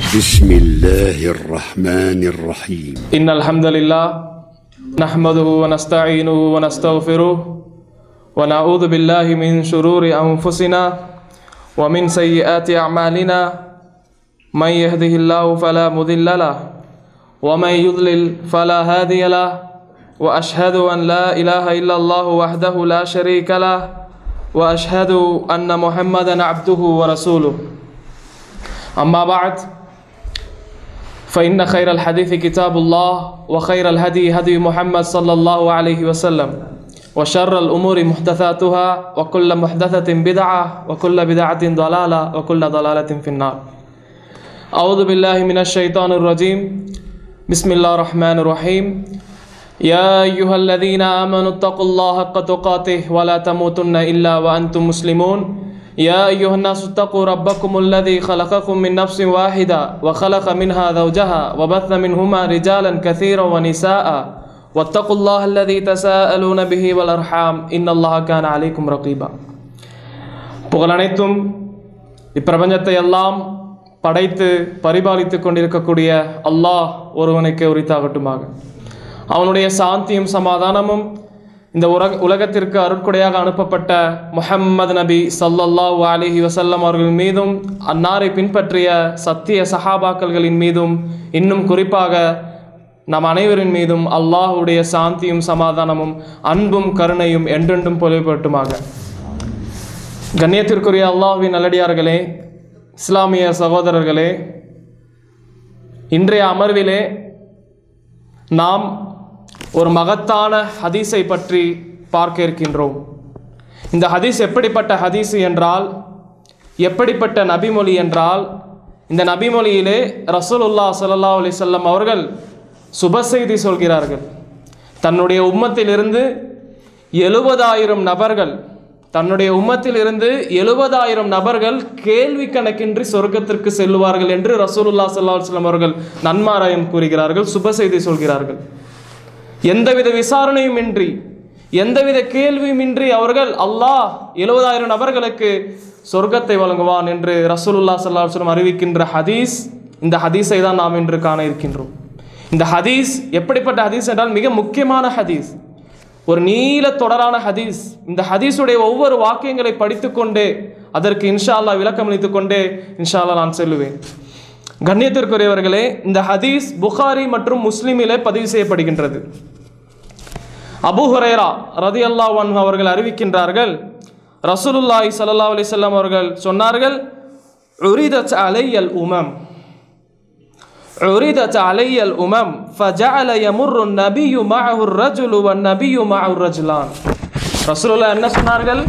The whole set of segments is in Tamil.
بسم الله الرحمن الرحيم إن الحمد لله نحمده ونستعينه ونستغفره ونعوذ بالله من شرور أنفسنا ومن سيئات أعمالنا من يهده الله فلا مضل له ومن يضلل فلا هادي له وأشهد أن لا إله إلا الله وحده لا شريك له وأشهد أن محمدا عبده ورسوله أما بعد فإن خير الحديث كتاب الله وخير الهدي هدي محمد صلى الله عليه وسلم وشر الأمور محدثاتها وكل محدثة بدعة وكل بدعة ضلالة وكل ضلالة في النار أعوذ بالله من الشيطان الرجيم بسم الله الرحمن الرحيم يا أيها الذين آمنوا اتقوا الله حق تقاته ولا تموتن إلا وأنتم مسلمون يا أيها الناس اتقوا ربكم الذي خلقكم من نفس واحدة وخلق منها زوجها وبث منهما رجالا كثيرا ونساء واتقوا الله الذي تساءلون به والأرحام إن الله كان عليكم رقيبا புகழனைத்தும் இப்பிரபஞ்சத்தை எல்லாம் படைத்து பரிபாலித்து கொண்டிருக்கக்கூடிய அல்லாஹ் ஒருவனுக்கு உரித்தாகட்டுமாக அவனுடைய சாந்தியும் சமாதானமும் இந்த உலக உலகத்திற்கு அருட்கொடையாக அனுப்பப்பட்ட முஹம்மது நபி சல்லல்லாஹு அலிஹி வசல்லம் அவர்கள் மீதும் அன்னாரை பின்பற்றிய சத்திய சஹாபாக்கள்களின் மீதும் இன்னும் குறிப்பாக நம் அனைவரின் மீதும் அல்லாஹுடைய சாந்தியும் சமாதானமும் அன்பும் கருணையும் என்றென்றும் பொலிவுபட்டுமாக கண்ணியத்திற்குரிய அல்லாஹுவின் நல்லடியார்களே இஸ்லாமிய சகோதரர்களே இன்றைய அமர்விலே நாம் ஒரு மகத்தான ஹதீஸை பற்றி பார்க்க இருக்கின்றோம் இந்த ஹதீஸ் எப்படிப்பட்ட ஹதீஸ் என்றால் எப்படிப்பட்ட நபிமொழி என்றால் இந்த நபிமொழியிலே ரசூலுல்லா சல்லா அலிசல்லம் அவர்கள் சுப செய்தி சொல்கிறார்கள் தன்னுடைய உம்மத்திலிருந்து எழுபதாயிரம் நபர்கள் தன்னுடைய உம்மத்திலிருந்து எழுபதாயிரம் நபர்கள் கேள்வி கணக்கின்றி சொர்க்கத்திற்கு செல்லுவார்கள் என்று ரசூலுல்லா சல்லா அலுவலம் அவர்கள் நன்மாராயம் கூறுகிறார்கள் சுப செய்தி சொல்கிறார்கள் எந்தவித விசாரணையும் இன்றி எந்தவித கேள்வியும் இன்றி அவர்கள் அல்லாஹ் எழுபதாயிரம் நபர்களுக்கு சொர்க்கத்தை வழங்குவான் என்று ரசூலுல்லா சல்லாஹம் அறிவிக்கின்ற ஹதீஸ் இந்த ஹதீஸை தான் நாம் இன்று காண இருக்கின்றோம் இந்த ஹதீஸ் எப்படிப்பட்ட ஹதீஸ் என்றால் மிக முக்கியமான ஹதீஸ் ஒரு நீல தொடரான ஹதீஸ் இந்த ஹதீஸுடைய ஒவ்வொரு வாக்கியங்களை படித்துக்கொண்டே அதற்கு இன்ஷா அல்லா விளக்கம் அளித்துக் கொண்டே இன்ஷா அல்லா நான் செல்லுவேன் கண்ணியத்திற்குரியவர்களே இந்த ஹதீஸ் புகாரி மற்றும் முஸ்லிமிலே பதிவு செய்யப்படுகின்றது அபு ஹுரேரா ரதி அல்லா அவர்கள் அறிவிக்கின்றார்கள் ரசூலுல்லாஹி சல்லா அலிசல்லாம் அவர்கள் சொன்னார்கள் உரிதத் அலையல் உமம் عرضت علي الأمم فجعل يمر النبي معه الرجل والنبي معه الرجلان رسول الله என்ன சொன்னார்கள்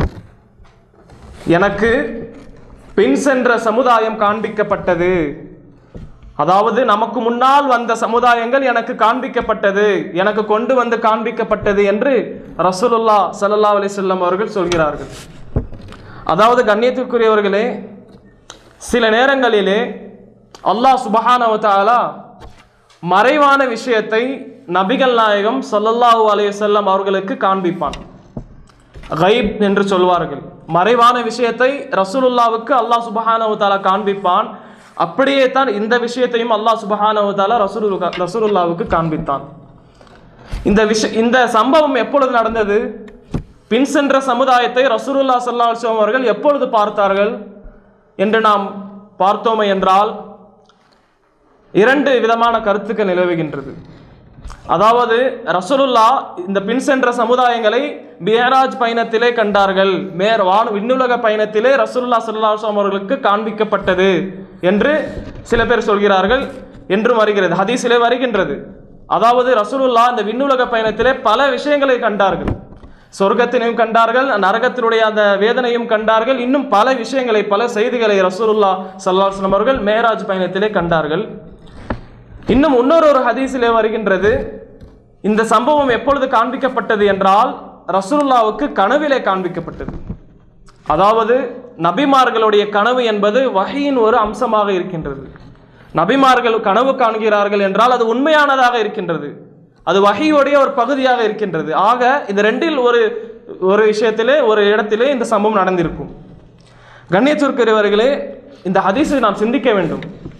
எனக்கு பின் சென்ற சமுதாயம் காண்பிக்கப்பட்டது அதாவது நமக்கு முன்னால் வந்த சமுதாயங்கள் எனக்கு காண்பிக்கப்பட்டது எனக்கு கொண்டு வந்து காண்பிக்கப்பட்டது என்று ரசூலுல்லா சல்லா அலிசல்லம் அவர்கள் சொல்கிறார்கள் அதாவது கண்ணியத்திற்குரியவர்களே சில நேரங்களிலே அல்லாஹ் சுபஹானவத்தாலா மறைவான விஷயத்தை நபிகள் நாயகம் சல்லல்லாஹூ அலையுசல்லம் அவர்களுக்கு காண்பிப்பான் கைப் என்று சொல்வார்கள் மறைவான விஷயத்தை ரசூலுல்லாவுக்கு அல்லாஹ் சுபஹானவத்தாலா காண்பிப்பான் அப்படியே தான் இந்த விஷயத்தையும் அல்லாஹ் சுபஹானவத்தாலா ரசூல் ரசூலுல்லாவுக்கு காண்பித்தான் இந்த விஷ இந்த சம்பவம் எப்பொழுது நடந்தது பின் சென்ற சமுதாயத்தை ரசூலுல்லா சல்லா அலுவலம் அவர்கள் எப்பொழுது பார்த்தார்கள் என்று நாம் பார்த்தோமே என்றால் இரண்டு விதமான கருத்துக்கள் நிலவுகின்றது அதாவது ரசூலுல்லா இந்த பின் சென்ற சமுதாயங்களை மேராஜ் பயணத்திலே கண்டார்கள் மேர் வான் விண்ணுலக பயணத்திலே ரசூலுல்லா சல்லாஹம் அவர்களுக்கு காண்பிக்கப்பட்டது என்று சில பேர் சொல்கிறார்கள் என்றும் வருகிறது ஹதீஸிலே வருகின்றது அதாவது ரசூலுல்லா இந்த விண்ணுலக பயணத்திலே பல விஷயங்களை கண்டார்கள் சொர்க்கத்தினையும் கண்டார்கள் நரகத்தினுடைய அந்த வேதனையும் கண்டார்கள் இன்னும் பல விஷயங்களை பல செய்திகளை ரசூலுல்லா சல்லாஹம் அவர்கள் மேராஜ் பயணத்திலே கண்டார்கள் இன்னும் இன்னொரு ஒரு ஹதீஸிலே வருகின்றது இந்த சம்பவம் எப்பொழுது காண்பிக்கப்பட்டது என்றால் ரசூலுல்லாவுக்கு கனவிலே காண்பிக்கப்பட்டது அதாவது நபிமார்களுடைய கனவு என்பது வகையின் ஒரு அம்சமாக இருக்கின்றது நபிமார்கள் கனவு காண்கிறார்கள் என்றால் அது உண்மையானதாக இருக்கின்றது அது வகையுடைய ஒரு பகுதியாக இருக்கின்றது ஆக இந்த ரெண்டில் ஒரு ஒரு விஷயத்திலே ஒரு இடத்திலே இந்த சம்பவம் நடந்திருக்கும் கண்ணியத்திற்குரியவர்களே இந்த ஹதீஸை நாம் சிந்திக்க வேண்டும்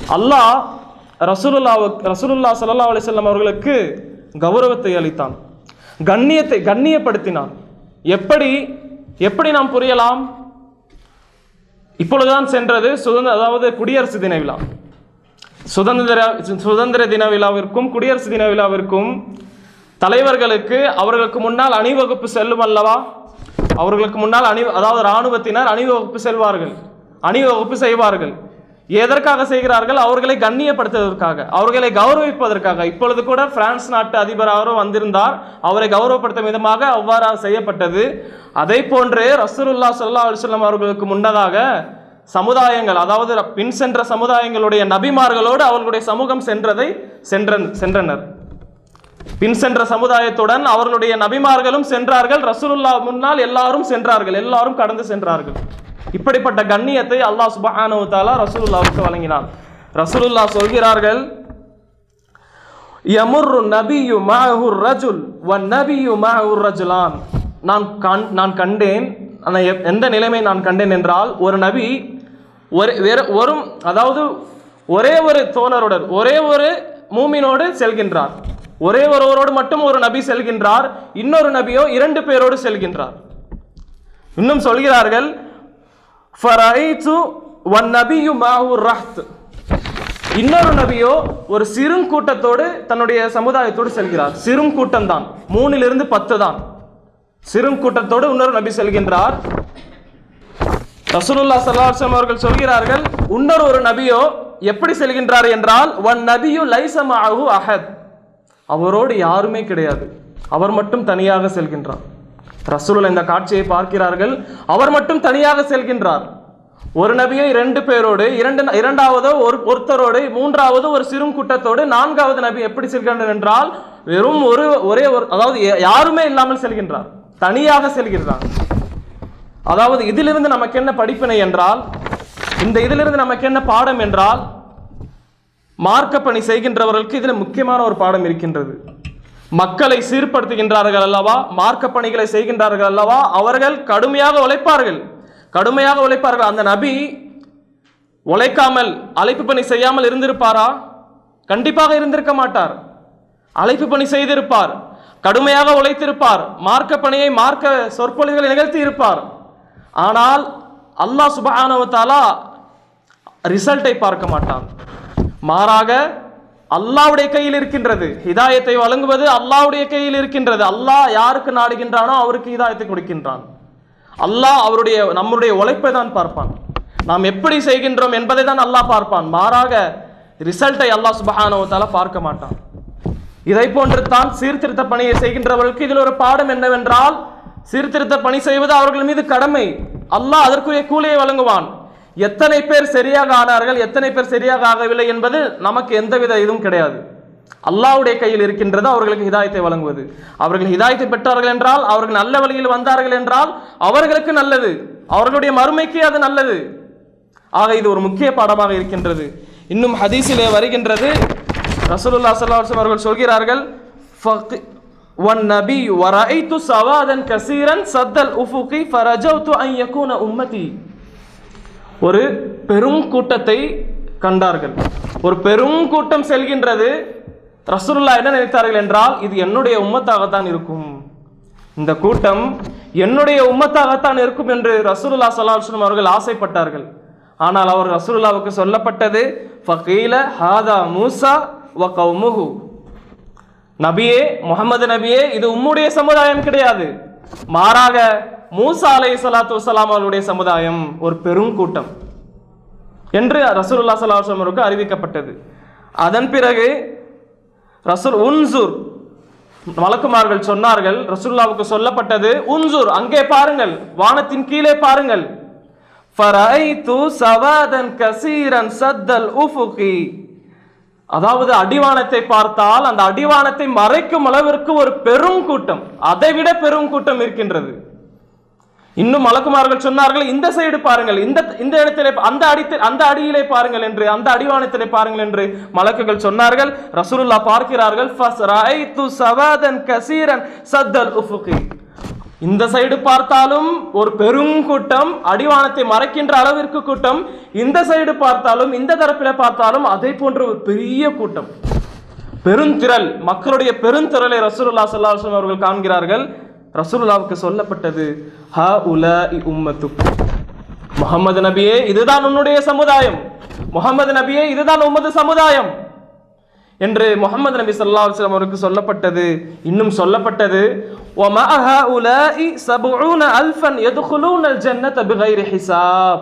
அல்லாஹ் ரசூலுல்லாவுக்கு ரசூலுல்லா ஸல்லல்லாஹு அலைஹி வஸல்லம் அவர்களுக்கு கௌரவத்தை அளித்தான் கண்ணியத்தை கண்ணியப்படுத்தினான் எப்படி எப்படி நாம் புரியலாம் இப்பொழுதுதான் சென்றது சுதந்திர அதாவது குடியரசு தின விழா சுதந்திர சுதந்திர தின விழாவிற்கும் குடியரசு தின விழாவிற்கும் தலைவர்களுக்கு அவர்களுக்கு முன்னால் அணிவகுப்பு செல்லும் அல்லவா அவர்களுக்கு முன்னால் அணி அதாவது இராணுவத்தினர் அணிவகுப்பு செல்வார்கள் அணிவகுப்பு செய்வார்கள் எதற்காக செய்கிறார்கள் அவர்களை கண்ணியப்படுத்துவதற்காக அவர்களை கௌரவிப்பதற்காக இப்பொழுது கூட பிரான்ஸ் நாட்டு அதிபர் அவரும் வந்திருந்தார் அவரை கௌரவப்படுத்தும் விதமாக அவ்வாறு செய்யப்பட்டது அதை போன்று ரசூலுல்லா ஸல்லல்லாஹு அலைஹி வஸல்லம் அவர்களுக்கு முன்னதாக சமுதாயங்கள் அதாவது பின் சென்ற சமுதாயங்களுடைய நபிமார்களோடு அவர்களுடைய சமூகம் சென்றதை சென்ற சென்றனர் பின் சென்ற சமுதாயத்துடன் அவர்களுடைய நபிமார்களும் சென்றார்கள் ரசூலுல்லா முன்னால் எல்லாரும் சென்றார்கள் எல்லாரும் கடந்து சென்றார்கள் இப்படிப்பட்ட கண்ணியத்தை அல்லாஹ் சுப்ஹானஹு வ தஆலா ரசூலுல்லாவுக்கு வழங்கினான் ரசூலுல்லா சொல்கிறார்கள் யமுர்ரு நபியு மஅஹு ரஜுல் வ நபியு மஅஹு ரஜுலான் நான் கண் நான் கண்டேன் ஆனால் எப்- எந்த நிலைமை நான் கண்டேன் என்றால் ஒரு நபி ஒரு வேற ஒரு அதாவது ஒரே ஒரு தோழருடன் ஒரே ஒரு மூமினோடு செல்கின்றார் ஒரே ஒருவரோடு மட்டும் ஒரு நபி செல்கின்றார் இன்னொரு நபியோ இரண்டு பேரோடு செல்கின்றார் இன்னும் சொல்கிறார்கள் ஃபரைத்து வன் நபியு மாஹு ரஹ்த் இன்னொரு நபியோ ஒரு சிறும் கூட்டத்தோடு தன்னுடைய சமுதாயத்தோடு செல்கிறார் சிறும் கூட்டம் தான் மூணிலிருந்து பத்து தான் சிறும் கூட்டத்தோடு இன்னொரு நபி செல்கின்றார் ரசூலுல்லாஹ் ஸல்லல்லாஹு அலைஹி வஸல்லம் அவர்கள் சொல்கிறார்கள் இன்னொரு ஒரு நபியோ எப்படி செல்கின்றார் என்றால் வன் நபியு லைஸ மஅஹு அஹத் அவரோடு யாருமே கிடையாது அவர் மட்டும் தனியாக செல்கின்றார் ரசூலுல்லாஹ் இந்த காட்சியை பார்க்கிறார்கள் அவர் மட்டும் தனியாக செல்கின்றார் ஒரு நபியை இரண்டு பேரோடு இரண்டு இரண்டாவதோ ஒரு ஒருத்தரோடு மூன்றாவது ஒரு சிறும் கூட்டத்தோடு நான்காவது நபி எப்படி செல்கின்றார் என்றால் வெறும் ஒரு ஒரே ஒரு அதாவது யா- யாருமே இல்லாமல் செல்கின்றார் தனியாக செல்கின்றார் அதாவது இதிலிருந்து நமக்கு என்ன படிப்பினை என்றால் இந்த இதிலிருந்து நமக்கு என்ன பாடம் என்றால் மார்க்க பணி செய்கின்றவர்களுக்கு இதில் முக்கியமான ஒரு பாடம் இருக்கின்றது மக்களை சீர்படுத்துகின்றார்கள் அல்லவா மார்க்க பணிகளை செய்கின்றார்கள் அல்லவா அவர்கள் கடுமையாக உழைப்பார்கள் கடுமையாக உழைப்பார்கள் அந்த நபி உழைக்காமல் அழைப்பு பணி செய்யாமல் இருந்திருப்பாரா கண்டிப்பாக இருந்திருக்க மாட்டார் அழைப்பு பணி செய்திருப்பார் கடுமையாக உழைத்திருப்பார் மார்க்க பணியை மார்க்க சொற்பொழிவுகளை நிகழ்த்தி இருப்பார் ஆனால் அல்லாஹ் சுப்ஹானஹு வ தஆலா ரிசல்ட்டை பார்க்க மாட்டான் மாறாக அல்லாஹ்வுடைய கையில் இருக்கின்றது ஹிதாயத்தை வழங்குவது அல்லாஹ்வுடைய கையில் இருக்கின்றது அல்லாஹ் யாருக்கு நாடுகின்றானோ அவருக்கு ஹிதாயத்தை கொடுக்கின்றான் அல்லாஹ் அவருடைய நம்முடைய உழைப்பை தான் பார்ப்பான் நாம் எப்படி செய்கின்றோம் என்பதை தான் அல்லாஹ் பார்ப்பான் மாறாக ரிசல்ட்டை அல்லாஹ் சுப்ஹானஹு வ தஆலா பார்க்க மாட்டான் இதை போன்று தான் சீர்திருத்த பணியை செய்கின்றவர்களுக்கு இதில் ஒரு பாடம் என்னவென்றால் சீர்திருத்த பணி செய்வது அவர்கள் மீது கடமை அல்லாஹ் அதற்குரிய கூலியை வழங்குவான் எத்தனை பேர் சரியாக ஆனார்கள் எத்தனை பேர் சரியாக ஆகவில்லை என்பது நமக்கு எந்தவித இதுவும் கிடையாது அல்லாஹ்வுடைய கையில் இருக்கின்றது அவர்களுக்கு ஹிதாயத்தை வழங்குவது அவர்கள் ஹிதாயத்தை பெற்றார்கள் என்றால் அவர்கள் நல்ல வழியில் வந்தார்கள் என்றால் அவர்களுக்கு நல்லது அவர்களுடைய மறுமைக்கு அது நல்லது ஆக இது ஒரு முக்கிய பாடமாக இருக்கின்றது இன்னும் ஹதீஸிலே வருகின்றது ரசூலுல்லாஹ் ஸல்லல்லாஹு அலைஹி வஸல்லம் அவர்கள் சொல்கிறார்கள் ஃபக் வன் நபி வரஐத்து சவாதன் கசீரன் சத்தல் உஃபுகி ஃபரஜௌது அன் யகூன உம்மதி ஒரு பெரும் கூட்டத்தை கண்டார்கள் ஒரு பெரும் கூட்டம் செல்கின்றது ரசூலுல்லாஹ் என்ன நினைத்தார்கள் என்றால் இது என்னுடைய உம்மத்தாகத்தான் இருக்கும் இந்த கூட்டம் என்னுடைய உம்மத்தாகத்தான் இருக்கும் என்று ரசூலுல்லாஹ் ஸல்லல்லாஹு அலைஹி வஸல்லம் அவர்கள் ஆசைப்பட்டார்கள் ஆனால் அவர் ரசூலுல்லாவுக்கு சொல்லப்பட்டது ஃபகீல ஹாதா மூசா வ கௌமுஹு நபியே முகமது நபியே இது உம்முடைய சமுதாயம் கிடையாது மாறாக மூசா அலை சலாத்து வசலாம் அவர்களுடைய சமுதாயம் ஒரு பெரும் கூட்டம் என்று ரசூலுல்லாஹ் ஸல்லல்லாஹு அலைஹி வஸல்லம் அவருக்கு அறிவிக்கப்பட்டது அதன் பிறகு ரசூல் உன்சூர் மலக்குமார்கள் சொன்னார்கள் ரசூலுல்லாவுக்கு சொல்லப்பட்டது உன்சூர் அங்கே பாருங்கள் வானத்தின் கீழே பாருங்கள் ஃபரைது சவாதன் கசீரன் சத்தல் உஃபுகி அதாவது அடிவானத்தை பார்த்தால் அந்த அடிவானத்தை மறைக்கும் அளவிற்கு ஒரு பெரும் கூட்டம் அதைவிட பெரும் கூட்டம் இருக்கின்றது இன்னும் மலக்குமார்கள் சொன்னார்கள் இந்த சைடு பாருங்கள் இந்த இந்த இடத்திலே அந்த அடித்து அந்த அடியிலே பாருங்கள் என்று அந்த அடிவானத்திலே பாருங்கள் என்று மலக்குகள் சொன்னார்கள் ரசூலுல்லாஹ் பார்க்கிறார்கள் ஃபஸ்ரைது சவாதன் கசீரன் சத்தல் உஃபுகி இந்த சைடு பார்த்தாலும் ஒரு பெருங்கூட்டம் அடிவானத்தை மறைக்கின்ற அளவிற்கு கூட்டம் இந்த சைடு பார்த்தாலும் இந்த தரப்பில் பார்த்தாலும் அதே போன்ற ஒரு பெரிய கூட்டம் பெருந்திரள் மக்களுடைய பெருந்திரளை ரசூலுல்லாஹ் ஸல்லல்லாஹு அலைஹி வஸல்லம் அவர்கள் காண்கிறார்கள் ரசூலுல்லாவுக்கு சொல்லப்பட்டது ஹ உல உம்மத்து முகமது நபியே இதுதான் உன்னுடைய சமுதாயம் முகமது நபியே இதுதான் உமது சமுதாயம் என்று முகமது நபி ஸல்லல்லாஹு அலைஹி வஸல்லம் அவருக்கு சொல்லப்பட்டது இன்னும் சொல்லப்பட்டது وَمَعَ هَؤُلَاءِ سَبْعُونَ أَلْفًا يَدْخُلُونَ الْجَنَّةَ بِغَيْرِ حِسَابٍ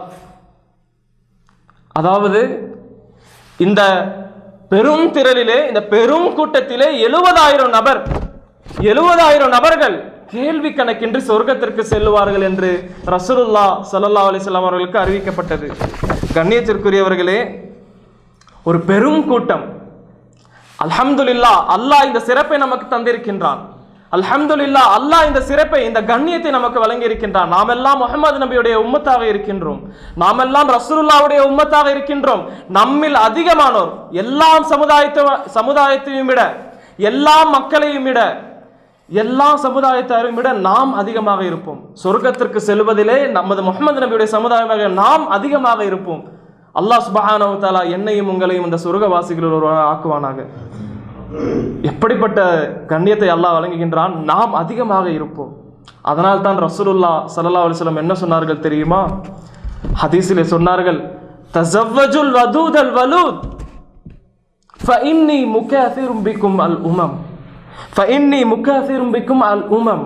அதாவது இந்த பெரும் திரளிலே இந்த பெரும் கூட்டத்திலே எழுபதாயிரம் நபர் எழுபதாயிரம் நபர்கள் கேள்வி கணக்கின்றி சொர்க்கத்திற்கு செல்லுவார்கள் என்று ரசூலுல்லா ஸல்லல்லாஹு அலைஹி வஸல்லம் அவர்களுக்கு அறிவிக்கப்பட்டது கண்ணியத்திற்குரியவர்களே ஒரு பெரும் கூட்டம் அல்ஹம்துலில்லா அல்லாஹ் இந்த சிறப்பை நமக்கு தந்திருக்கின்றான் அல்ஹம்துலில்லா அல்லாஹ் இந்த சிறப்பை இந்த கண்ணியத்தை நமக்கு வழங்கி இருக்கின்றான் நாமெல்லாம் முகமது நபியுடைய உம்மத்தாக இருக்கின்றோம் நாமெல்லாம் ரசூலுல்லாவுடைய உம்மத்தாக இருக்கின்றோம் நம்மில் அதிகமானோர் எல்லா சமுதாயத்தை சமுதாயத்தையும் விட எல்லா மக்களையும் விட எல்லா சமுதாயத்தாரையும் விட நாம் அதிகமாக இருப்போம் சொர்க்கத்திற்கு செல்வதிலே நமது முகமது நபியுடைய சமுதாயமாக நாம் அதிகமாக இருப்போம் அல்லாஹ் சுபஹானஹு தஆலா என்னையும் உங்களையும் இந்த சொர்க்கவாசிகளில் ஒரு ஆக்குவானாக எப்படிப்பட்ட கண்ணியத்தை அல்லாஹ் வழங்குகின்றான் நாம் அதிகமாக இருப்போம் அதனால் தான் ரசூலுல்லா ஸல்லல்லாஹு அலைஹி வஸல்லம் என்ன சொன்னார்கள் தெரியுமா ஹதீஸிலே சொன்னார்கள் தஸவ்வஜுல் வதூதல் வலூத் ஃபஇன்னி முகாஃபிரும் பிக்கும் அல் உமம் ஃபஇன்னி முகாஃபிரும் பிக்கும் அல் உமம்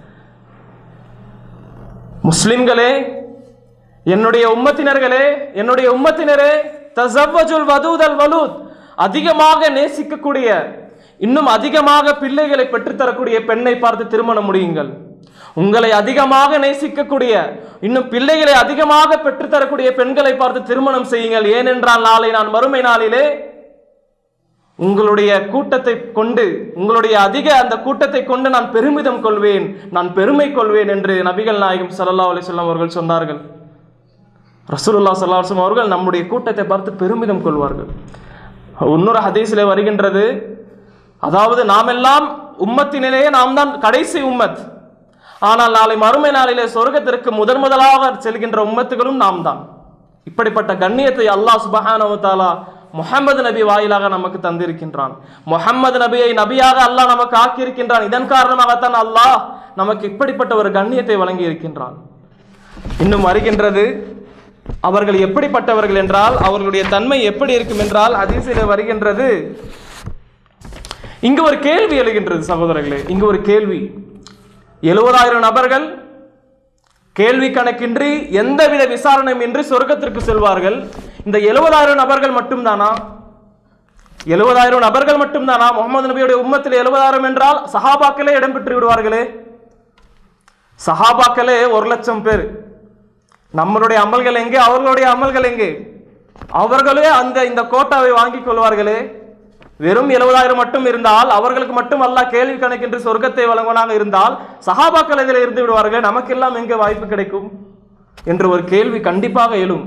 முஸ்லிம்களே என்னுடைய உம்மத்தினர்களே என்னுடைய உம்மத்தினரே தஸவ்வஜுல் வதூதல் வலூத் அதிகமாக நேசிக்கக்கூடிய இன்னும் அதிகமாக பிள்ளைகளை பெற்றுத்தரக்கூடிய பெண்ணை பார்த்து திருமணம் முடியுங்கள் உங்களை அதிகமாக நேசிக்கக்கூடிய இன்னும் பிள்ளைகளை அதிகமாக பெற்றுத்தரக்கூடிய பெண்களை பார்த்து திருமணம் செய்யுங்கள் ஏனென்றால் நாளை நான் மறுமை நாளிலே உங்களுடைய கூட்டத்தை கொண்டு உங்களுடைய அதிக அந்த கூட்டத்தை கொண்டு நான் பெருமிதம் கொள்வேன் நான் பெருமை கொள்வேன் என்று நபிகள் நாயகம் ஸல்லல்லாஹு அலைஹி வஸல்லம் அவர்கள் சொன்னார்கள் ரசூலுல்லாஹ் ஸல்லல்லாஹு அலைஹி வஸல்லம் அவர்கள் நம்முடைய கூட்டத்தை பார்த்து பெருமிதம் கொள்வார்கள் இன்னொரு ஹதீஸிலே வருகின்றது அதாவது நாமெல்லாம் உம்மத்தினிலேயே நாம் தான் கடைசி உம்மத் ஆனால் நாளை மறுமை நாளிலே சொர்க்கத்திற்கு முதன் முதலாக செல்கின்ற உம்மத்துகளும் நாம் தான் இப்படிப்பட்ட கண்ணியத்தை அல்லாஹ் சுபஹானஹு தஆலா முஹம்மது நபி வாயிலாக நமக்கு தந்திருக்கின்றான் முஹம்மது நபியை நபியாக அல்லாஹ் நமக்கு ஆக்கியிருக்கின்றான் இதன் காரணமாகத்தான் அல்லாஹ் நமக்கு இப்படிப்பட்ட ஒரு கண்ணியத்தை வழங்கி இருக்கின்றான் இன்னும் வருகின்றது அவர்கள் எப்படிப்பட்டவர்கள் என்றால் அவர்களுடைய தன்மை எப்படி இருக்கும் என்றால் ஹதீஸிலே வருகின்றது இங்கு ஒரு கேள்வி எழுகின்றது சகோதரர்களே இங்கு ஒரு கேள்வி எழுபதாயிரம் நபர்கள் கேள்வி கணக்கின்றி எந்தவித விசாரணையும் இன்றி சொர்க்கத்திற்கு செல்வார்கள் இந்த எழுபதாயிரம் நபர்கள் மட்டும்தானா எழுபதாயிரம் நபர்கள் மட்டும்தானா முகமது நபியுடைய உம்மத்தில் எழுபதாயிரம் என்றால் சஹாபாக்களே இடம் பெற்று விடுவார்களே சஹாபாக்களே ஒரு லட்சம் பேர் நம்மளுடைய அமல்கள் எங்கே அவர்களுடைய அமல்கள் எங்கே அவர்களே அந்த இந்த கோட்டாவை வாங்கிக் கொள்வார்களே வெறும் எழுபதாயிரம் மட்டும் இருந்தால் அவர்களுக்கு மட்டும் அல்லாஹ் கேள்வி கணக்கின்றி சொர்க்கத்தை வழங்குவனாக இருந்தால் சஹாபாக்கள் இதில் இருந்து விடுவார்கள் நமக்கெல்லாம் எங்கே வாய்ப்பு கிடைக்கும் என்று ஒரு கேள்வி கண்டிப்பாக எழும்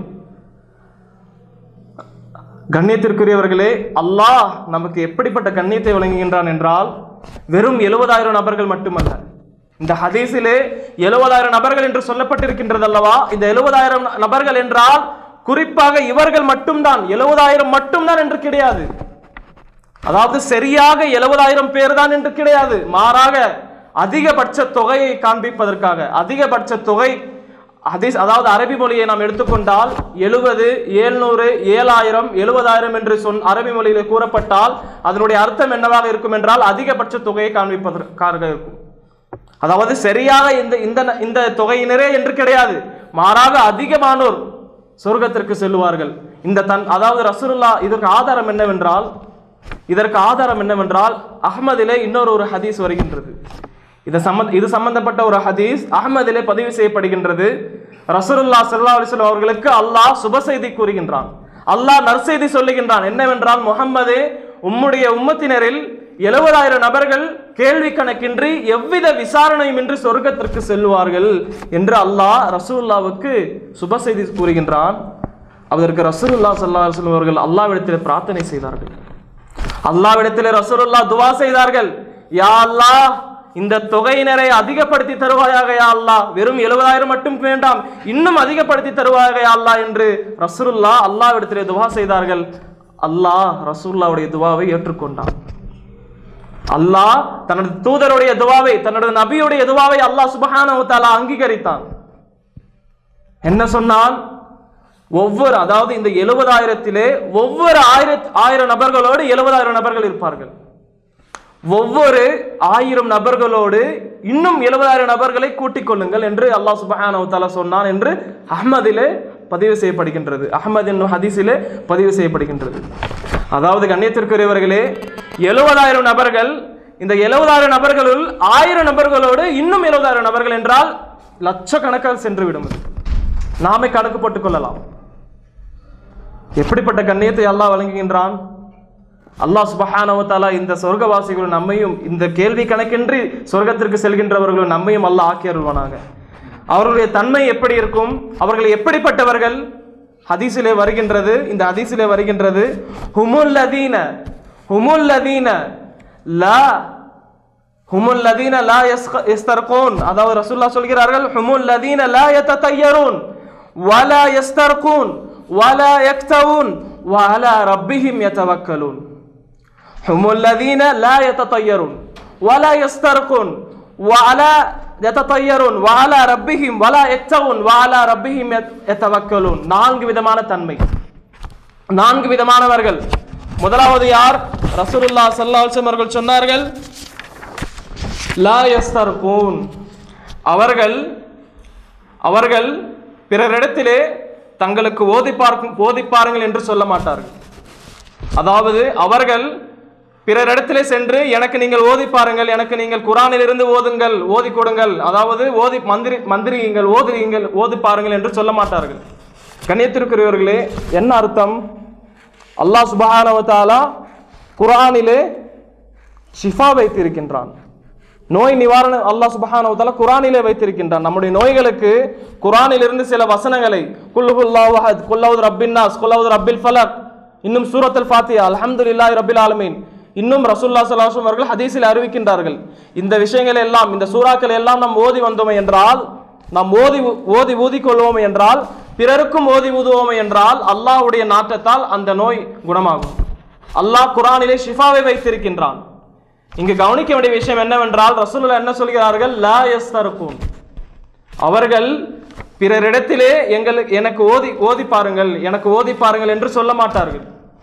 கண்ணியத்திற்குரியவர்களே அல்லாஹ் நமக்கு எப்படிப்பட்ட கண்ணியத்தை வழங்குகின்றான் என்றால் வெறும் எழுபதாயிரம் நபர்கள் மட்டுமல்ல இந்த ஹதீஸிலே எழுபதாயிரம் நபர்கள் என்று சொல்லப்பட்டிருக்கின்றது அல்லவா இந்த எழுபதாயிரம் நபர்கள் என்றால் குறிப்பாக இவர்கள் மட்டும்தான் எழுபதாயிரம் மட்டும்தான் என்று கிடையாது அதாவது சரியாக எழுபதாயிரம் பேர் தான் என்று கிடையாது மாறாக அதிகபட்ச தொகையை காண்பிப்பதற்காக அதிகபட்ச தொகை ஹதீஸ் அதாவது அரபி மொழியை நாம் எடுத்துக்கொண்டால் எழுபது ஏழ்நூறு ஏழாயிரம் எழுபதாயிரம் என்று சொன் அரபி மொழியிலே கூறப்பட்டால் அதனுடைய அர்த்தம் என்னவாக இருக்கும் என்றால் அதிகபட்ச தொகையை காண்பிப்பதற்காக இருக்கும் அதாவது சரியாக இந்த இந்த இந்த தொகையினரே என்று கிடையாது மாறாக அதிகமானோர் சொர்க்கத்திற்கு செல்லுவார்கள் இந்த தன் அதாவது ரசூலுல்லா இதற்கு ஆதாரம் என்னவென்றால் இதற்கு ஆதாரம் என்னவென்றால் அஹ்மதிலே இன்னொரு ஒரு ஹதீஸ் வருகின்றது இது சம்பந்த இது சம்பந்தப்பட்ட ஒரு ஹதீஸ் அஹ்மதிலே பதிவு செய்யப்படுகின்றது ரசூலுல்லா ஸல்லல்லாஹு அலைஹி வஸல்லம் அவர்களுக்கு அல்லாஹ் சுப செய்தி கூறுகின்றான் அல்லாஹ் நற்செய்தி சொல்லுகின்றான் என்னவென்றால் முஹம்மதே உம்முடைய உம்மத்தினரில் எழுபதாயிரம் நபர்கள் கேள்வி கணக்கின்றி எவ்வித விசாரணையும் இன்றி சொர்க்கத்திற்கு செல்வார்கள் என்று அல்லாஹ் ரசூலுல்லாவுக்கு சுப செய்தி கூறுகின்றான் அதற்கு ரசூலுல்லா ஸல்லல்லாஹு அலைஹி வஸல்லம் அவர்கள் அல்லாஹ்விடத்தில் பிரார்த்தனை செய்தார்கள் அல்லாவிடத்தில் ரசூலுல்லா துவா செய்தார்கள் யா அல்லாஹ் இந்த தொகையினரை அதிகப்படுத்தி தருவாயாக யா அல்லாஹ் வெறும் எழுபதாயிரம் மட்டும் வேண்டாம் இன்னும் அதிகப்படுத்தி தருவாயாக யா அல்லாஹ் என்று ரசூலுல்லா அல்லாஹ்விடத்திலே துவா செய்தார்கள் அல்லாஹ் ரசூலுல்லாவுடைய துவாவை ஏற்றுக்கொண்டான் அல்லாஹ் தனது தூதருடைய துவாவை தனது நபியுடைய துவாவை அல்லாஹ் சுபஹானஹு தஆலா அங்கீகரித்தான் என்ன சொன்னான் ஒவ்வொரு அதாவது இந்த எழுபதாயிரத்திலே ஒவ்வொரு ஆயிரத் ஆயிரம் நபர்களோடு எழுபதாயிரம் நபர்கள் இருப்பார்கள் ஒவ்வொரு ஆயிரம் நபர்களோடு இன்னும் எழுபதாயிரம் நபர்களை கூட்டிக் கொள்ளுங்கள் என்று அல்லாஹ் சுபஹானஹு தஆலா சொன்னான் என்று அஹ்மதிலே பதிவு செய்யப்படுகின்றது அஹ்மத் என்னும் ஹதீஸிலே பதிவு செய்யப்படுகின்றது அதாவது கண்ணியத்திற்குரியவர்களே எழுபதாயிரம் நபர்கள் இந்த எழுபதாயிரம் நபர்களுள் ஆயிரம் நபர்களோடு இன்னும் எழுபதாயிரம் நபர்கள் என்றால் லட்சக்கணக்காக சென்று விடும் இது. நாமே கணக்கு போட்டுக் கொள்ளலாம் எப்படிப்பட்ட கண்ணியத்தை அல்லாஹ் வழங்குகின்றான் அல்லாஹ் சுபஹானஹு தஆலா இந்த சொர்க்கவாசிகளும் நம்மையும் இந்த கேள்வி கணக்கின்றி சொர்க்கத்திற்கு செல்கின்றவர்களும் நம்மையும் அல்லாஹ் ஆக்கி அருள்வானாக அவர்களுடைய தன்மை எப்படி இருக்கும் அவர்கள் எப்படிப்பட்டவர்கள் ஹதீஸிலே வருகின்றது இந்த ஹதீஸிலே வருகின்றது ஹுமுல்லதீன ஹுமுல்லதீன லா ஹுமுல் லதீன லா யஸ்தர்கூன் அதாவது ரசூலுல்லாஹ் சொல்கிறார்கள் ஹுமுல் லதீன லா யததய்யரூன் வலா யஸ்தர்கூன் வலா யக்தவுன் வஅலா ரப்பிஹிம் யதவக்கலூன் ஹுமுல் லதீன லா யததய்யரூன் வலா யஸ்தர்கூன் வஅலா யததய்யரூன் வஅலா ரப்பிஹிம் வலா யக்தவுன் வஅலா ரப்பிஹிம் யதவக்கலூன் நான்கு விதமான தன்மை நான்கு விதமானவர்கள் முதலாவது யார் ரசூலுல்லாஹ் ஸல்லல்லாஹு அலைஹி வஸல்லம் அவர்கள் சொன்னார்கள் லா யஸ்தர்கூன் அவர்கள் அவர்கள் பிறரிடத்திலே தங்களுக்கு ஓதி பார்க்கும் ஓதி பாருங்கள் என்று சொல்ல மாட்டார்கள் அதாவது அவர்கள் பிறரிடத்திலே சென்று எனக்கு நீங்கள் ஓதி பாருங்கள் எனக்கு நீங்கள் குரானிலிருந்து ஓதுங்கள் ஓதி கொடுங்கள் அதாவது ஓதி மந்திரி மந்திரியுங்கள் ஓதுங்கள் ஓதி பாருங்கள் என்று சொல்ல மாட்டார்கள் கண்ணியத்திற்குரியவர்களே என்ன அர்த்தம் அல்லாஹ் சுபஹானஹு வ தஆலா குரானிலே ஷிஃபா வைத்திருக்கின்றான் நோய் நிவாரணம் அல்லாஹ் சுபஹானஹு வ தஆலா குரானிலே வைத்திருக்கின்றான் நம்முடைய நோய்களுக்கு குரானிலிருந்து சில வசனங்களை குல்ஹுல்லாஹு அஹத் குல்லவுது ரப்பின் நாஸ் குல்லவுது ரப்பில் ஃபலக் இன்னும் சூரத்துல் ஃபாத்தியா அல்ஹம்துலில்லாஹி ரப்பில் ஆலமீன் இன்னும் ரசூல்லா ஸல்லல்லாஹு அலைஹி வஸல்லம் அவர்கள் ஹதீஸில் அறிவிக்கின்றார்கள் இந்த விஷயங்களை எல்லாம் இந்த சூறாக்களை எல்லாம் நாம் ஓதி வந்தோமே என்றால் நாம் ஓதி ஓதி ஊதிக்கொள்வோமே என்றால் பிறருக்கும் ஓதி ஊதுவோமே என்றால் அல்லாஹ்வுடைய நாட்டத்தால் அந்த நோய் குணமாகும் அல்லாஹ் குரானிலே ஷிஃபாவை வைத்திருக்கின்றான் இங்கு கவனிக்க வேண்டிய விஷயம் என்னவென்றால் ரசூலுல்லாஹ் என்ன சொல்கிறார்கள் லா யஸ்தர்கூன் அவர்கள் பிறரிடத்திலே எங்களுக்கு எனக்கு ஓதி ஓதி பாருங்கள் எனக்கு ஓதி பாருங்கள் என்று சொல்ல மாட்டார்கள்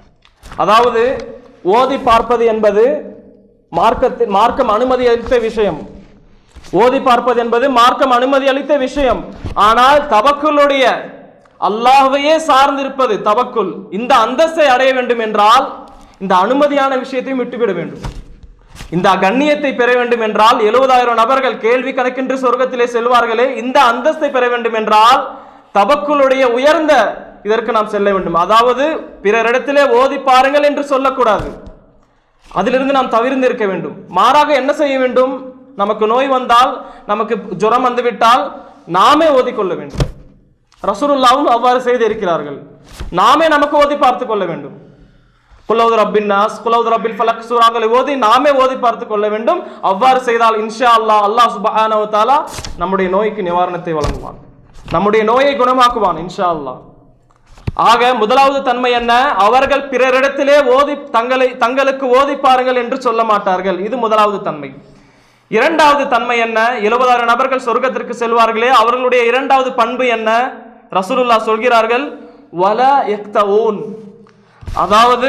அதாவது ஓதி பார்ப்பது என்பது மார்க்கத்தில் மார்க்கம் அனுமதி அளித்த விஷயம் ஓதி பார்ப்பது என்பது மார்க்கம் அனுமதி அளித்த விஷயம் ஆனால் தவக்குளுடைய அல்லாஹ்வையே சார்ந்திருப்பது தவக்குல் இந்த அந்தஸ்தை அடைய வேண்டும் என்றால் இந்த அனுமதியான விஷயத்தையும் விட்டுவிட வேண்டும் இந்த கண்ணியத்தை பெற வேண்டும் என்றால் எழுபதாயிரம் நபர்கள் கேள்வி கணக்கின்றி சொர்க்கத்திலே செல்வார்களே இந்த அந்தஸ்தை பெற வேண்டும் என்றால் தபக்குளுடைய உயர்ந்த இதற்கு நாம் செல்ல வேண்டும் அதாவது பிறரிடத்திலே ஓதி பாருங்கள் என்று சொல்லக்கூடாது அதிலிருந்து நாம் தவிர்ந்து இருக்க வேண்டும் மாறாக என்ன செய்ய வேண்டும் நமக்கு நோய் வந்தால் நமக்கு ஜுரம் வந்துவிட்டால் நாமே ஓதிக்கொள்ள வேண்டும் ரசூலுல்லாவும் அவ்வாறு செய்திருக்கிறார்கள் நாமே நமக்கு ஓதி பார்த்து கொள்ள வேண்டும் குலவுது ரப்பின் நாஸ் குலவுது ரப்பில் ஃபலக் சூறாங்களை ஓதி நாமே ஓதி பார்த்து கொள்ள வேண்டும் அவ்வாறு செய்தால் இன்ஷா அல்லாஹ் அல்லாஹ் சுப்ஹானஹு வ தஆலா நம்முடைய நோய்க்கு நிவாரணத்தை வழங்குவான் நம்முடைய நோயை குணமாக்குவான் இன்ஷா அல்லாஹ் ஆக முதலாவது தன்மை என்ன அவர்கள் பிறரிடத்திலே ஓதி தங்களை தங்களுக்கு ஓதி பாருங்கள் என்று சொல்ல மாட்டார்கள் இது முதலாவது தன்மை இரண்டாவது தன்மை என்ன எழுபதாயிரம் நபர்கள் சொர்க்கத்திற்கு செல்வார்களே அவர்களுடைய இரண்டாவது பண்பு என்ன ரசூலுல்லாஹ் சொல்கிறார்கள் வல எக்தவோன் அதாவது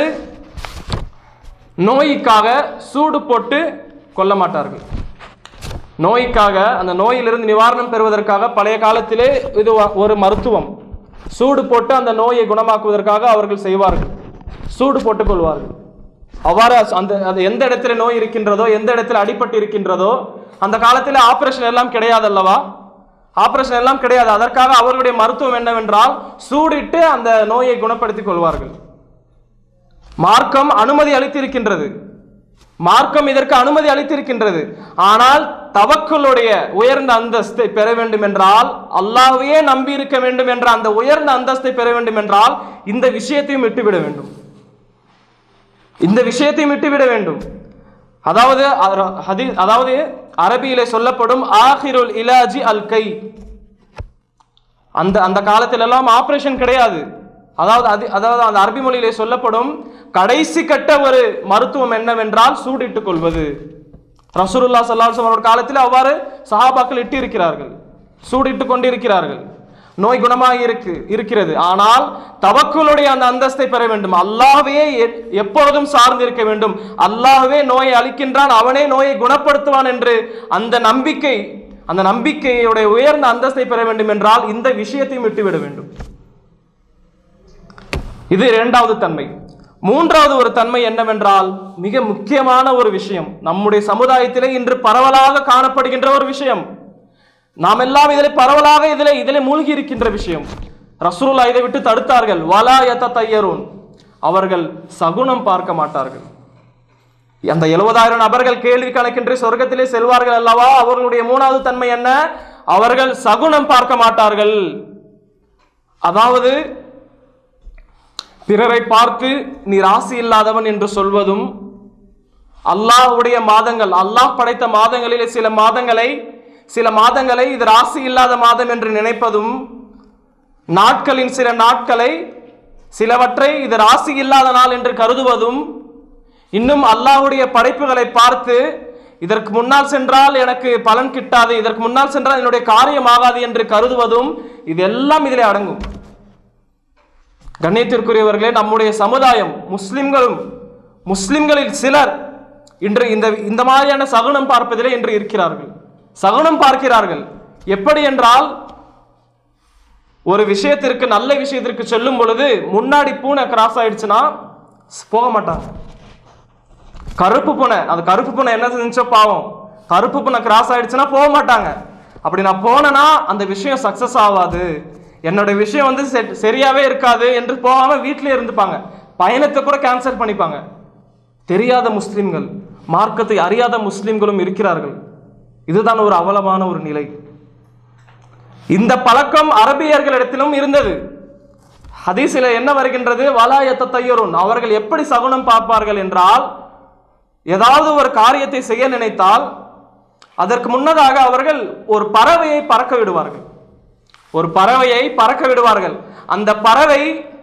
நோய்க்காக சூடு போட்டு கொல்ல மாட்டார்கள் நோய்க்காக அந்த நோயிலிருந்து நிவாரணம் பெறுவதற்காக பழைய காலத்திலே இது வ- ஒரு மருத்துவம் சூடு போட்டு அந்த நோயை குணமாக்குவதற்காக அவர்கள் செய்வார்கள் சூடு போட்டுக் கொள்வார்கள் அவ்வாறு அஸ்- அந்த அது எந்த இடத்துல நோய் இருக்கின்றதோ எந்த இடத்துல அடிபட்டு இருக்கின்றதோ அந்த காலத்தில் ஆபரேஷன் எல்லாம் கிடையாது அல்லவா ஆபரேஷன் எல்லாம் கிடையாது அதற்காக அவர்களுடைய மருத்துவம் என்னவென்றால் சூடிட்டு அந்த நோயை குணப்படுத்திக் கொள்வார்கள் மார்க்கம் அனுமதி அளித்திருக்கின்றது மார்க்கம் இதற்கு அனுமதி அளித்திருக்கின்றது ஆனால் தவக்களுடைய உயர்ந்த அந்தஸ்தை பெற வேண்டும் என்றால் அல்லாஹ்வையே நம்பி இருக்க வேண்டும் என்ற அந்த உயர்ந்த அந்தஸ்தை பெற வேண்டும் என்றால் இந்த விஷயத்தையும் விட்டுவிட வேண்டும் இந்த விஷயத்தையும் விட்டுவிட வேண்டும் அதாவது அர- ஹதீ- அதாவது அரபியிலே சொல்லப்படும் ஆஹிருல் இலாஜி அல் கை அந்த அந்த காலத்துல எல்லாம் ஆபரேஷன் கிடையாது அதாவது அது அதாவது அந்த அரபி மொழியிலே சொல்லப்படும் கடைசி கட்ட ஒரு மருத்துவம் என்னவென்றால் சூடிட்டுக் கொள்வது ரசூலுல்லா ஸல்லல்லாஹு அலைஹி அவரோட காலத்தில் அவ்வாறு சஹாபாக்கள் இட்டு இருக்கிறார்கள் சூடிட்டு கொண்டிருக்கிறார்கள் நோய் குணமாகி இருக்கு இருக்கிறது ஆனால் தவக்குலுடைய அந்த அந்தஸ்தை பெற வேண்டும் அல்லாஹ்வே எ- எப்பொழுதும் சார்ந்து இருக்க வேண்டும் அல்லாஹ்வே நோயை அளிக்கின்றான் அவனே நோயை குணப்படுத்துவான் என்று அந்த நம்பிக்கை அந்த நம்பிக்கையுடைய உயர்ந்த அந்தஸ்தை பெற வேண்டும் என்றால் இந்த விஷயத்தையும் விட்டுவிட வேண்டும் இது இரண்டாவது தன்மை மூன்றாவது ஒரு தன்மை என்னவென்றால் மிக முக்கியமான ஒரு விஷயம் நம்முடைய சமுதாயத்திலே இன்று பரவலாக காணப்படுகின்ற ஒரு விஷயம் நாம் எல்லாம் இதில் பரவலாக இதில் இதில் மூழ்கி இருக்கின்ற விஷயம் ரசூலுல்லாஹ் இதை விட்டு தடுத்தார்கள் வலா யத்த தையரூன் அவர்கள் சகுனம் பார்க்க மாட்டார்கள் அந்த எழுபதாயிரம் நபர்கள் கேள்வி கணக்கின்றி சொர்க்கத்திலே செல்வார்கள் அல்லவா அவர்களுடைய மூணாவது தன்மை என்ன அவர்கள் சகுனம் பார்க்க மாட்டார்கள் அதாவது பிறரை பார்த்து நீ ராசி இல்லாதவன் என்று சொல்வதும் அல்லாஹ்வுடைய மாதங்கள் அல்லாஹ் படைத்த மாதங்களிலே சில மாதங்களை சில மாதங்களை இது ராசி இல்லாத மாதம் என்று நினைப்பதும் நாட்களின் சில நாட்களை சிலவற்றை இது ராசி இல்லாத நாள் என்று கருதுவதும் இன்னும் அல்லாஹ்வுடைய படைப்புகளை பார்த்து இதற்கு முன்னால் சென்றால் எனக்கு பலன் கிட்டாது இதற்கு முன்னால் சென்றால் என்னுடைய காரியம் ஆகாது என்று கருதுவதும் இதெல்லாம் இதிலே அடங்கும் கண்ணியத்திற்குரியவர்களே நம்முடைய சமுதாயம் முஸ்லிம்களும் முஸ்லிம்களில் சிலர் இன்று இந்த இந்த மாதிரியான சகுனம் பார்ப்பதிலே இன்று இருக்கிறார்கள் சகுனம் பார்க்கிறார்கள் எப்படி என்றால் ஒரு விஷயத்திற்கு நல்ல விஷயத்திற்கு செல்லும் பொழுது முன்னாடி பூனை கிராஸ் ஆயிடுச்சுன்னா போக மாட்டாங்க கருப்பு பூனை அது கருப்பு பூனை என்ன செஞ்சோ பாவம் கருப்பு பூனை கிராஸ் ஆயிடுச்சுன்னா போக மாட்டாங்க அப்படி நான் போனேன்னா அந்த விஷயம் சக்சஸ் ஆகாது என்னோட விஷயம் வந்து செ- சரியாவே இருக்காது என்று போகாம வீட்டிலே இருந்துப்பாங்க பயணத்தை கூட கேன்சல் பண்ணிப்பாங்க தெரியாத முஸ்லிம்கள் மார்க்கத்தை அறியாத முஸ்லிம்களும் இருக்கிறார்கள் இதுதான் ஒரு அவலமான ஒரு நிலை இந்த பழக்கம் அரபியர்களிடத்திலும் இருந்தது ஹதீஸில் என்ன வருகின்றது வலாயத்த தையருன் அவர்கள் எப்படி சகுனம் பார்ப்பார்கள் என்றால் ஏதாவது ஒரு காரியத்தை செய்ய நினைத்தால் அதற்கு முன்னதாக அவர்கள் ஒரு பறவையை பறக்க விடுவார்கள் ஒரு பறவையை பறக்க விடுவார்கள் அந்த பறவை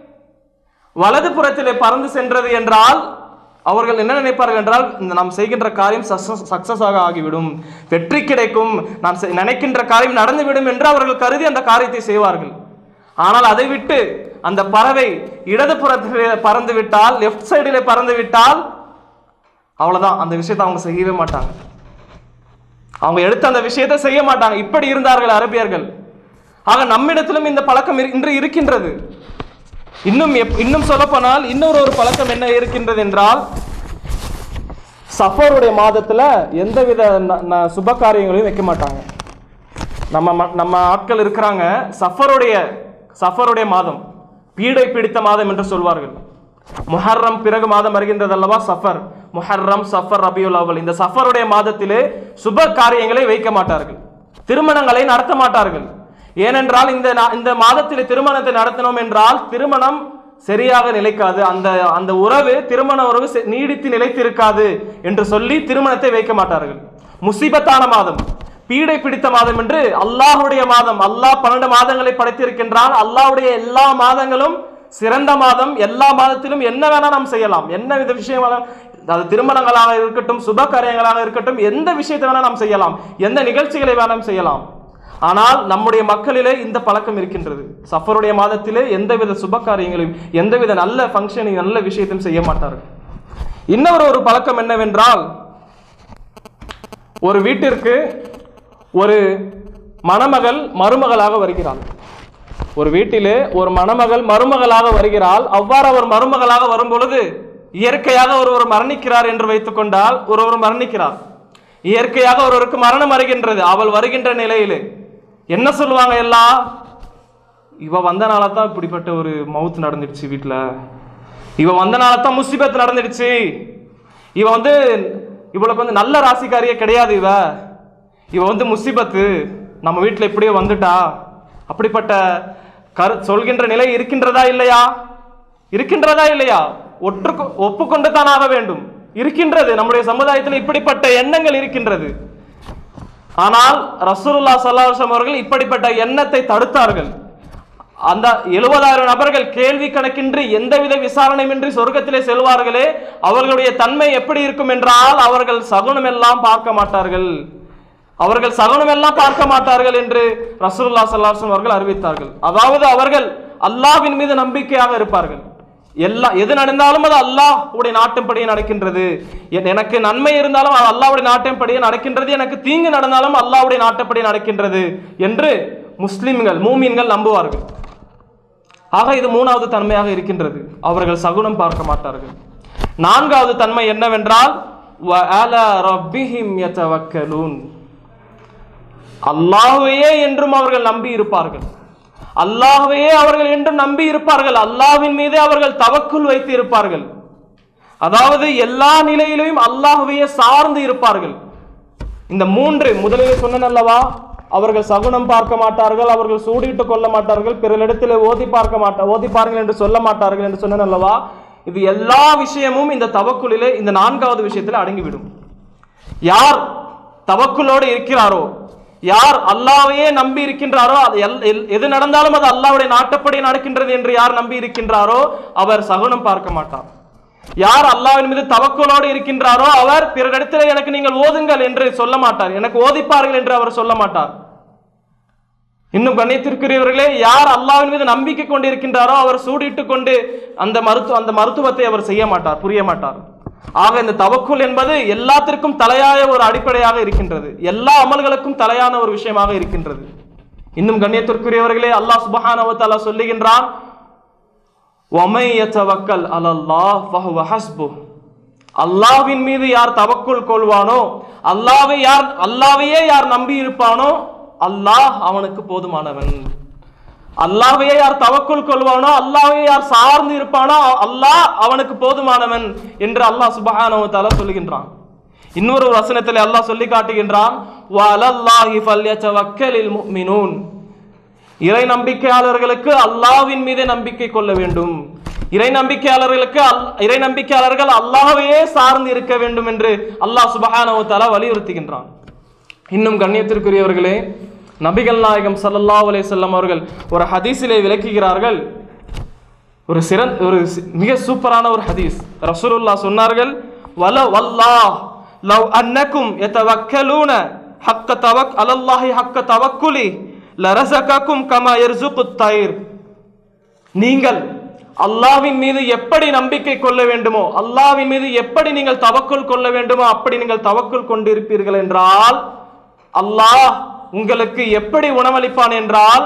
வலது புறத்திலே பறந்து சென்றது என்றால் அவர்கள் என்ன நினைப்பார்கள் என்றால் இந்த நாம் செய்கின்ற காரியம் சக்சஸ் ஆக ஆகிவிடும் வெற்றி கிடைக்கும் நான் செ- நினைக்கின்ற காரியம் நடந்துவிடும் என்று அவர்கள் கருதி அந்த காரியத்தை செய்வார்கள் ஆனால் அதை விட்டு அந்த பறவை இடது புறத்திலே பறந்து விட்டால் லெஃப்ட் சைடிலே பறந்து விட்டால் அவ்வளவுதான் அந்த விஷயத்தை அவங்க செய்யவே மாட்டாங்க அவங்க எடுத்த அந்த விஷயத்தை செய்ய மாட்டாங்க இப்படி இருந்தார்கள் அரபியர்கள் ஆக நம்மிடத்திலும் இந்த பழக்கம் இரு- இன்று இருக்கின்றது இன்னும் எப்- இன்னும் சொல்லப்போனால் இன்னொரு ஒரு பழக்கம் என்ன இருக்கின்றது என்றால் சஃபருடைய மாதத்துல எந்தவித ந- ந- சுப காரியங்களையும் வைக்க மாட்டாங்க நம்ம ம- நம்ம ஆட்கள் இருக்கிறாங்க சஃபருடைய சஃபருடைய மாதம் பீடை பிடித்த மாதம் என்று சொல்வார்கள் முஹர்ரம் பிறகு மாதம் வருகின்றது அல்லவா சஃபர் முஹர்ரம் சஃபர் ரபியுல் அவ்வல் இந்த சஃபருடைய மாதத்திலே சுப காரியங்களை வைக்க மாட்டார்கள் திருமணங்களை நடத்த மாட்டார்கள் ஏனென்றால் இந்த நா- இந்த மாதத்திலே திருமணத்தை நடத்தினோம் என்றால் திருமணம் சரியாக நிலைக்காது அந்த அந்த உறவு திருமண உறவு செ- நீடித்து நிலைத்திருக்காது என்று சொல்லி திருமணத்தை வைக்க மாட்டார்கள் முசீபத்தான மாதம் பீடை பிடித்த மாதம் என்று அல்லாஹ்வுடைய மாதம் அல்லாஹ் பன்னெண்டு மாதங்களை படைத்திருக்கின்றான் அல்லாஹ்வுடைய எல்லா மாதங்களும் சிறந்த மாதம் எல்லா மாதத்திலும் என்ன வேணா நாம் செய்யலாம் என்ன வித விஷயம் வேணா- அது திருமணங்களாக இருக்கட்டும் சுப காரியங்களாக இருக்கட்டும் எந்த விஷயத்தை வேணா நாம் செய்யலாம் எந்த நிகழ்ச்சிகளை வேணாம் செய்யலாம் ஆனால் நம்முடைய மக்களிலே இந்த பழக்கம் இருக்கின்றது சஃபருடைய மாதத்திலே எந்தவித சுப காரியங்களையும் எந்தவித நல்ல ஃபங்க்ஷனையும் நல்ல விஷயத்தையும் செய்ய மாட்டார்கள் இன்னொரு ஒரு பழக்கம் என்னவென்றால் ஒரு வீட்டிற்கு ஒரு மணமகள் மருமகளாக வருகிறாள் ஒரு வீட்டிலே ஒரு மணமகள் மருமகளாக வருகிறாள் அவ்வாறு அவர் மருமகளாக வரும் பொழுது இயற்கையாக ஒருவர் மரணிக்கிறார் என்று வைத்துக் கொண்டால் ஒருவர் மரணிக்கிறார் இயற்கையாக ஒருவருக்கு மரணம் வருகின்றது அவள் வருகின்ற நிலையிலே என்ன சொல்லுவாங்க எல்லாம் இவ வந்தனால தான் இப்படிப்பட்ட ஒரு மவுத் நடந்துடுச்சு வீட்டில் இவ வந்தனால தான் முசிபத் நடந்துடுச்சு இவ வந்து இவளுக்கு வந்து நல்ல ராசிக்காரியே கிடையாது இவ இவ வந்து முசிபத்து நம்ம வீட்டில் இப்படியே வந்துட்டா அப்படிப்பட்ட கரு சொல்கின்ற நிலை இருக்கின்றதா இல்லையா இருக்கின்றதா இல்லையா ஒற்று ஒப்புக்கொண்டு தான் ஆக வேண்டும் இருக்கின்றது நம்முடைய சமுதாயத்தில் இப்படிப்பட்ட எண்ணங்கள் இருக்கின்றது ஆனால் ரசூலுல்லா சல்லாஹம் அவர்கள் இப்படிப்பட்ட எண்ணத்தை தடுத்தார்கள் அந்த எழுபதாயிரம் நபர்கள் கேள்வி கணக்கின்றி எந்தவித விசாரணையின்றி சொர்க்கத்திலே செல்வார்களே அவர்களுடைய தன்மை எப்படி இருக்கும் என்றால் அவர்கள் சகுனம் எல்லாம் பார்க்க மாட்டார்கள் அவர்கள் சகுனம் எல்லாம் பார்க்க மாட்டார்கள் என்று ரசூலுல்லா சல்லாஹம் அவர்கள் அறிவித்தார்கள் அதாவது அவர்கள் அல்லாஹ்வின் மீது நம்பிக்கையாக இருப்பார்கள் எல்லா எது நடந்தாலும் அது அல்லாஹ் உடைய நாட்டின்படியே நடக்கின்றது என்- எனக்கு நன்மை இருந்தாலும் அது அல்லாஹ்வுடைய நாட்டின்படியே நடக்கின்றது எனக்கு தீங்கு நடந்தாலும் அல்லாஹ்வுடைய நாட்டப்படியே நடக்கின்றது என்று முஸ்லிம்கள் மூமின்கள் நம்புவார்கள் ஆக இது மூணாவது தன்மையாக இருக்கின்றது அவர்கள் சகுனம் பார்க்க மாட்டார்கள் நான்காவது தன்மை என்னவென்றால் وَعَلَى رَبِّهِمْ يَتَوَكَّلُونَ அல்லாஹ்வையே என்றும் அவர்கள் நம்பி இருப்பார்கள் அல்லாஹ்வையே அவர்கள் என்றும் நம்பி இருப்பார்கள் அல்லாஹ்வின் மீதே அவர்கள் தவக்குள் வைத்து இருப்பார்கள் அதாவது எல்லா நிலையிலும் அல்லாஹ்வையே சார்ந்து இருப்பார்கள் இந்த மூன்று முதலில் சொன்னேன் அல்லவா அவர்கள் சகுனம் பார்க்க மாட்டார்கள் அவர்கள் சூடிட்டு கொள்ள மாட்டார்கள் பிறரிடத்தில் ஓதி பார்க்க மாட்டா ஓதி பாருங்கள் என்று சொல்ல மாட்டார்கள் என்று சொன்னேன் அல்லவா இது எல்லா விஷயமும் இந்த தவக்குலிலே இந்த நான்காவது விஷயத்தில் அடங்கிவிடும் யார் தவக்குலோடு இருக்கிறாரோ யார் அல்லாவையே நம்பி இருக்கின்றாரோ அது எல்- எல்- எது நடந்தாலும் அது அல்லாவுடைய நாட்டப்படி நடக்கின்றது என்று யார் நம்பி இருக்கின்றாரோ அவர் சகுனம் பார்க்க மாட்டார் யார் அல்லாஹ்வின் மீது தவக்குலோடு இருக்கின்றாரோ அவர் பிறரிடத்தில் எனக்கு நீங்கள் ஓதுங்கள் என்று சொல்ல மாட்டார் எனக்கு ஓதிப்பார்கள் என்று அவர் சொல்ல மாட்டார் இன்னும் கண்ணியத்திற்குரியவர்களே யார் அல்லாஹ்வின் மீது நம்பிக்கை கொண்டு இருக்கின்றாரோ அவர் சூடிட்டு கொண்டு அந்த மருத்துவ அந்த மருத்துவத்தை அவர் செய்ய மாட்டார் புரிய மாட்டார் ஆக இந்த தவக்குல் என்பது எல்லாத்திற்கும் தலையாய ஒரு அடிப்படையாக இருக்கின்றது எல்லா அமல்களுக்கும் தலையான ஒரு விஷயமாக இருக்கின்றது இன்னும் கண்ணியத்திற்குரியவர்களே அல்லாஹ் சுபஹானஹு வ தஆலா சொல்லுகின்றான் وَمَن يَتَوَكَّلْ عَلَى اللَّهِ فَهُوَ حَسْبُهُ அல்லாஹ்வின் மீது யார் தவக்குல் கொள்வானோ அல்லாஹ்வை யார் அல்லாஹ்வையே யார் நம்பி இருப்பானோ அல்லாஹ் அவனுக்கு போதுமானவன் அல்லாஹ்வையே யார் தவக்குல் கொள்வானோ அல்லாஹ்வையே யார் சார்ந்து இருப்பானோ அல்லாஹ் அவனுக்கு போதுமானவன் என்று அல்லாஹ் சுபஹானஹு வ தஆலா சொல்லுகின்றான் இன்னொரு வசனத்தில் அல்லாஹ் சொல்லி காட்டுகின்றான் வலல்லாஹி ஃபல்யதவக்கலில் முஃமினூன் இறை நம்பிக்கையாளர்களுக்கு அல்லாஹ்வின் மீதே நம்பிக்கை கொள்ள வேண்டும் இறை நம்பிக்கையாளர்களுக்கு அல்- இறை நம்பிக்கையாளர்கள் அல்லாஹ்வையே சார்ந்து இருக்க வேண்டும் என்று அல்லாஹ் சுபஹானஹு தஆலா வலியுறுத்துகின்றான் இன்னும் கண்ணியத்திற்குரியவர்களே நபிகள் நாயகம் ஸல்லல்லாஹு அலைஹி வஸல்லம் அவர்கள் ஒரு ஹதீஸிலே விளக்குகிறார்கள் ஒரு சிறந்த ஒரு சி- மிக சூப்பரான ஒரு ஹதீஸ் ரசூலுல்லாஹ் சொன்னார்கள் வல வல்லாஹ் லவ் அன்னக்கும் யதவக்கலூன ஹக்க தவக் அலல்லாஹி ஹக்க தவக்குலி லரஸகக்கும் கமா யர்சுகுத் தயிர் நீங்கள் அல்லாஹ்வின் மீது எப்படி நம்பிக்கை கொள்ள வேண்டுமோ அல்லாஹ்வின் மீது எப்படி நீங்கள் தவக்குல் கொள்ள வேண்டுமோ அப்படி நீங்கள் தவக்குல் கொண்டிருப்பீர்கள் என்றால் அல்லாஹ் உங்களுக்கு எப்படி உணவளிப்பான் என்றால்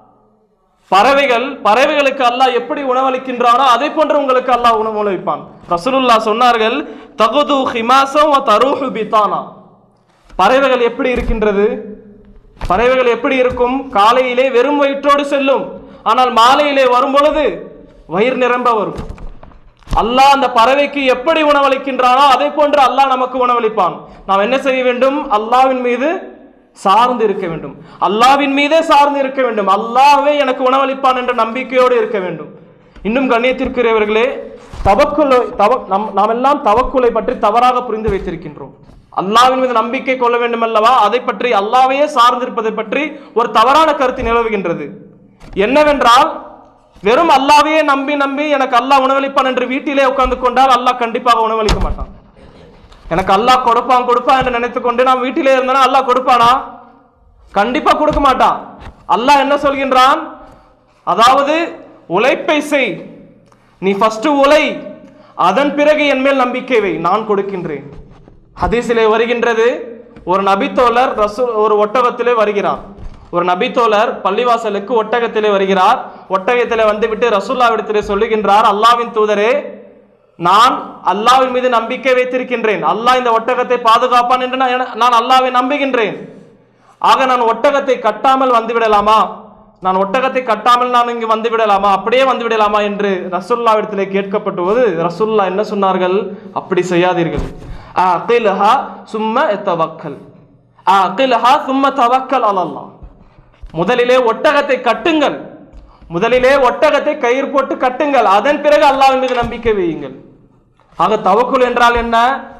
பறவைகள் பறவைகளுக்கு அல்லாஹ் எப்படி உணவளிக்கின்றானோ அதே போன்று உங்களுக்கு அல்லாஹ் உணவளிப்பான் ரசூலுல்லாஹ் சொன்னார்கள் தகுது ஹிமாசம் வ தருஹு பிதானா பறவைகள் எப்படி இருக்கின்றது பறவைகள் எப்படி இருக்கும் காலையிலே வெறும் வயிற்றோடு செல்லும் ஆனால் மாலையிலே வரும் பொழுது வயிறு நிரம்ப வரும் அல்லாஹ் அந்த பறவைக்கு எப்படி உணவளிக்கின்றானோ அதே போன்று அல்லாஹ் நமக்கு உணவளிப்பான் நாம் என்ன செய்ய வேண்டும் அல்லாஹ்வின் மீது சார்ந்து இருக்க வேண்டும் அல்லாஹ்வின் மீதே சார்ந்து இருக்க வேண்டும் அல்லாஹ்வே எனக்கு உணவளிப்பான் என்ற நம்பிக்கையோடு இருக்க வேண்டும் இன்னும் கண்ணியத்திற்குரியவர்களே தவக்குலை தவ நம் நாம் எல்லாம் தவக்குலை பற்றி தவறாக புரிந்து வைத்திருக்கின்றோம் அல்லாஹ்வின் மீது நம்பிக்கை கொள்ள வேண்டும் அல்லவா அதை பற்றி அல்லாஹ்வையே சார்ந்திருப்பதை பற்றி ஒரு தவறான கருத்து நிலவுகின்றது என்னவென்றால் வெறும் அல்லாஹ்வையே நம்பி நம்பி எனக்கு அல்லாஹ் உணவளிப்பான் என்று வீட்டிலே உட்கார்ந்து கொண்டால் அல்லாஹ் கண்டிப்பாக உணவளிக்க மாட்டான் எனக்கு அல்லாஹ் கொடுப்பான் கொடுப்பான் என்று நினைத்துக் கொண்டு நான் வீட்டிலே இருந்தேனா அல்லாஹ் கொடுப்பானா கண்டிப்பா கொடுக்க மாட்டான் அல்லாஹ் என்ன சொல்கின்றான் அதாவது உழைப்பை செய் நீ ஃபர்ஸ்ட் உழை அதன் பிறகு என் மேல் நம்பிக்கை வை நான் கொடுக்கின்றேன் ஹதீஸிலே வருகின்றது ஒரு நபித்தோழர் ரசூ ஒரு ஒட்டகத்திலே வருகிறார் ஒரு நபித்தோழர் பள்ளிவாசலுக்கு ஒட்டகத்திலே வருகிறார் ஒட்டகத்திலே வந்துவிட்டு ரசூல்லாவிடத்திலே சொல்லுகின்றார் அல்லாவின் தூதரே நான் அல்லாஹ்வின் மீது நம்பிக்கை வைத்திருக்கின்றேன் அல்லாஹ் இந்த ஒட்டகத்தை பாதுகாப்பான் என்று நான் என- நான் அல்லாஹ்வை நம்புகின்றேன் ஆக நான் ஒட்டகத்தை கட்டாமல் வந்து விடலாமா நான் ஒட்டகத்தை கட்டாமல் நான் இங்கு வந்து விடலாமா அப்படியே வந்து விடலாமா என்று ரசூல்லாவிடத்திலே கேட்கப்பட்டபோது ரசூல்லா என்ன சொன்னார்கள் அப்படி செய்யாதீர்கள் அகில்ஹா சும்ம தவக்கல் அகில்ஹா சும்ம தவக்கல் அலல்லாஹ் முதலிலே ஒட்டகத்தை கட்டுங்கள் முதலிலே ஒட்டகத்தை கயிறு போட்டு கட்டுங்கள் அதன் பிறகு அல்லாஹ்வின் மீது நம்பிக்கை வையுங்கள் ஆக தவக்குல் என்றால் என்ன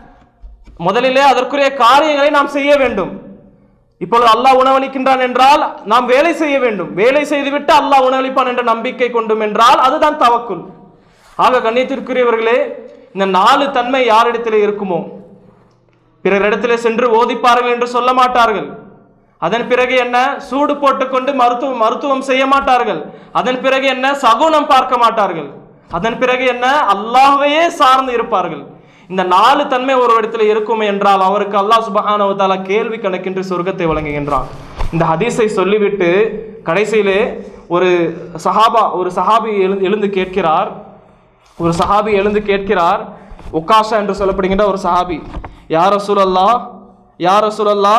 முதலிலே அதற்குரிய காரியங்களை நாம் செய்ய வேண்டும் இப்பொழுது அல்லாஹ் உணவளிக்கின்றான் என்றால் நாம் வேலை செய்ய வேண்டும் வேலை செய்துவிட்டு அல்லாஹ் உணவளிப்பான் என்ற நம்பிக்கை கொண்டும் என்றால் அதுதான் தவக்குல் ஆக கண்ணியத்திற்குரியவர்களே இந்த நாலு தன்மை யாரிடத்திலே இருக்குமோ பிறரிடத்திலே சென்று ஓதிப்பார்கள் என்று சொல்ல மாட்டார்கள் அதன் பிறகு என்ன சூடு போட்டுக்கொண்டு மருத்துவம் மருத்துவம் செய்ய மாட்டார்கள் அதன் பிறகு என்ன சகுனம் பார்க்க மாட்டார்கள் அதன் பிறகு என்ன அல்லாஹ்வையே சார்ந்து இருப்பார்கள் இந்த நாலு தன்மை ஒரு இடத்துல இருக்குமே என்றால் அவருக்கு அல்லாஹ் சுபஹானஹு வ தஆலா கேள்வி கணக்கின்றி சொர்க்கத்தை வழங்குகின்றான் இந்த ஹதீஸை சொல்லிவிட்டு கடைசியிலே ஒரு சஹாபா ஒரு சஹாபி எழுந்து எழுந்து கேட்கிறார் ஒரு சஹாபி எழுந்து கேட்கிறார் உக்காஷா என்று சொல்லப்படுகின்ற ஒரு சஹாபி யார் ரசூலல்லா யார் ரசூலல்லா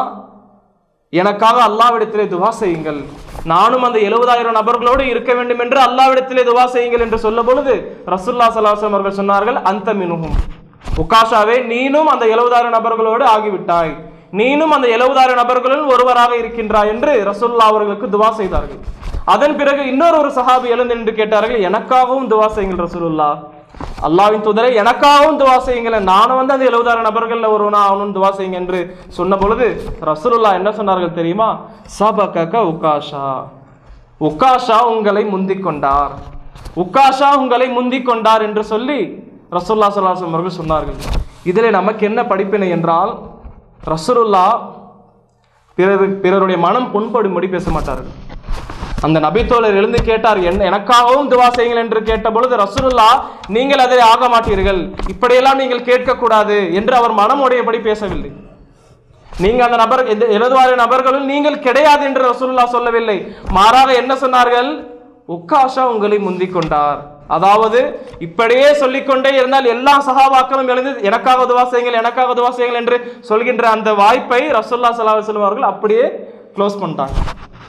எனக்காக அல்லாவிடத்திலே துவா செய்யுங்கள் நானும் அந்த எழுபதாயிரம் நபர்களோடு இருக்க வேண்டும் என்று அல்லாவிடத்திலே துவா செய்யுங்கள் என்று சொல்ல பொழுது ரசூல்லா சலாசம் அவர்கள் சொன்னார்கள் அந்த மினுகும் உக்காஷாவே நீனும் அந்த எழுபதாயிரம் நபர்களோடு ஆகிவிட்டாய் நீனும் அந்த எழுபதாயிரம் நபர்களுள் ஒருவராக இருக்கின்றாய் என்று ரசூல்லா அவர்களுக்கு துவா செய்தார்கள் அதன் பிறகு இன்னொரு ஒரு சஹாபி எழுந்து நின்று கேட்டார்கள் எனக்காகவும் துவா செய்யுங்கள் ரசூலுல்லா அல்லாவின் தூதரை எனக்காகவும் துவா செய்யுங்களேன் நானும் வந்து அந்த எழுபதாயிரம் நபர்கள்ல ஒருவனா அவனும் துவா செய்யுங்க என்று சொன்ன பொழுது ரசூலுல்லா என்ன சொன்னார்கள் தெரியுமா சபகக உக்காஷா உக்காஷா உங்களை முந்திக் கொண்டார் உக்காஷா உங்களை முந்திக் கொண்டார் என்று சொல்லி ரசூல்லா சல்லாஹம் அவர்கள் சொன்னார்கள் இதிலே நமக்கு என்ன படிப்பினை என்றால் ரசூலுல்லா பிறர் பிறருடைய மனம் புண்படும்படி பேச மாட்டார்கள் அந்த நபித்தோழர் எழுந்து கேட்டார் என்ன எனக்காகவும் துவா செய்யுங்கள் என்று கேட்ட பொழுது ரசூலுல்லா நீங்கள் அதை ஆக மாட்டீர்கள் இப்படியெல்லாம் நீங்கள் கேட்கக்கூடாது என்று அவர் மனம் உடையபடி பேசவில்லை நீங்க அந்த நபர் இந்த எழுதுவார நபர்களுள் நீங்கள் கிடையாது என்று ரசூலுல்லா சொல்லவில்லை மாறாக என்ன சொன்னார்கள் உக்காஷா உங்களை முந்திக் கொண்டார் அதாவது இப்படியே சொல்லிக்கொண்டே இருந்தால் எல்லா சகாபாக்களும் எழுந்து எனக்காக துவா செய்யுங்கள் எனக்காக துவா செய்யுங்கள் என்று சொல்கின்ற அந்த வாய்ப்பை ரசூல்லா சலாஹ் செல்வம் அவர்கள் அப்படியே க்ளோஸ் பண்ணிட்டாங்க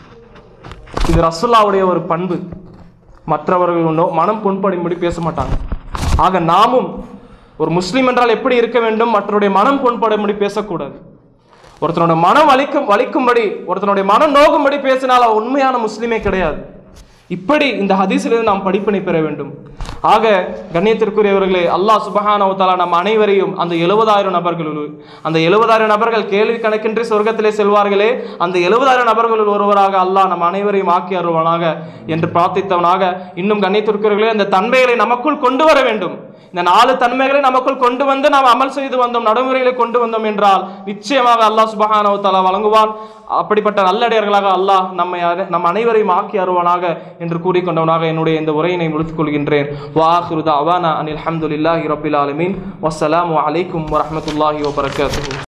இது ரசுல்லாவுடைய ஒரு பண்பு மற்றவர்கள் நோ- மனம் புண்படும்படி பேச மாட்டாங்க ஆக நாமும் ஒரு முஸ்லீம் என்றால் எப்படி இருக்க வேண்டும் மற்றவருடைய மனம் புண்படும்படி பேசக்கூடாது ஒருத்தனோட மனம் வலிக்கும் வலிக்கும்படி ஒருத்தனுடைய மனம் நோகும்படி பேசினால் அவன் உண்மையான முஸ்லீமே கிடையாது இப்படி இந்த ஹதீஸிலிருந்து நாம் படிப்பினை பெற வேண்டும் ஆக கண்ணியத்திற்குரியவர்களே அல்லாஹ் சுபஹானஹு தஆலா நம் அனைவரையும் அந்த எழுபதாயிரம் நபர்களுள் அந்த எழுபதாயிரம் நபர்கள் கேள்வி கணக்கின்றி சொர்க்கத்திலே செல்வார்களே அந்த எழுபதாயிரம் நபர்களுள் ஒருவராக அல்லாஹ் நம் அனைவரையும் ஆக்கி அருள்வானாக என்று பிரார்த்தித்தவனாக இன்னும் கண்ணியத்திற்குரியவர்களே அந்த தன்மைகளை நமக்குள் கொண்டு வர வேண்டும் இந்த நாலு தன்மைகளை நமக்குள் கொண்டு வந்து நாம் அமல் செய்து வந்தோம் நடைமுறைகளை கொண்டு வந்தோம் என்றால் நிச்சயமாக அல்லாஹ் சுபஹானஹு தஆலா வழங்குவான் அப்படிப்பட்ட நல்லடியார்களாக அல்லாஹ் நம்மை அத- நம் அனைவரையும் ஆக்கி அருவானாக என்று கூறிக்கொண்டவனாக என்னுடைய இந்த உரையினை முடித்துக் கொள்கின்றேன் வாஹிரு தஅவானா அனில் ஹம்துலில்லாஹி ரப்பில் ஆலமீன் வஸ்ஸலாமு அலைக்கும் வரஹ்மத்துல்லாஹி வபரகாத்துஹு